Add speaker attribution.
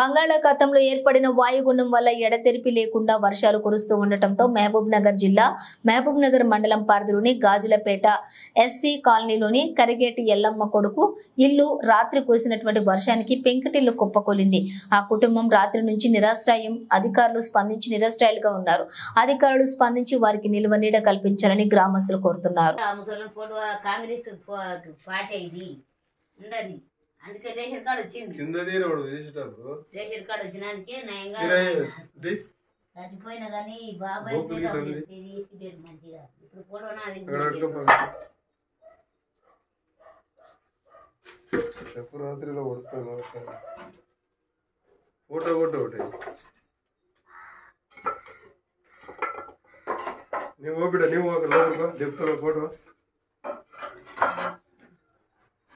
Speaker 1: బంగాళాఖాతంలో ఏర్పడిన వాయుగుండం వల్ల ఎడతెరిపి లేకుండా వర్షాలు కురుస్తూ ఉండటంతో మహబూబ్ నగర్ జిల్లా మహబూబ్ నగర్ మండలం పరిధిలోని గాజులపేట ఎస్సీ కాలనీలోని కరిగేటి ఎల్లమ్మ కొడుకు ఇల్లు రాత్రి కురిసినటువంటి వర్షానికి పెంకుటిల్లు కుప్పకూలింది ఆ కుటుంబం రాత్రి నుంచి నిరాశ్రయం అధికారులు స్పందించి నిరాశ్రయాలుగా ఉన్నారు అధికారులు స్పందించి వారికి నిల్వ నీడ కల్పించాలని గ్రామస్తులు కోరుతున్నారు
Speaker 2: ఆ ముసలి పొడు కాంగ్రెస్ పో- పార్టీ ఇది ఉండదు అందుకే రేషన్ కార్డు వచ్చింది
Speaker 3: కింద తీరవాడు తీసేటప్పుడు
Speaker 2: రేషన్ కార్డు వచ్చినందుకే నయంగా
Speaker 3: తీరా-
Speaker 2: చచ్చిపోయినా కానీ బాబాయ్
Speaker 3: గోపులు
Speaker 2: పేరు
Speaker 3: ఇట్లా
Speaker 2: అప్పుడు తీసిడేది మంచిగా ఇప్పుడు పొడవ నాది
Speaker 3: అక్కడ పట్టుకోపో. చెప్పు రాత్రిలో కొడుకున్నాను ఫోటో కొట్టు ఒకటి నువ్వు ఓపిడ నువ్వు ఒక లోపల చెప్తాను ఫోటో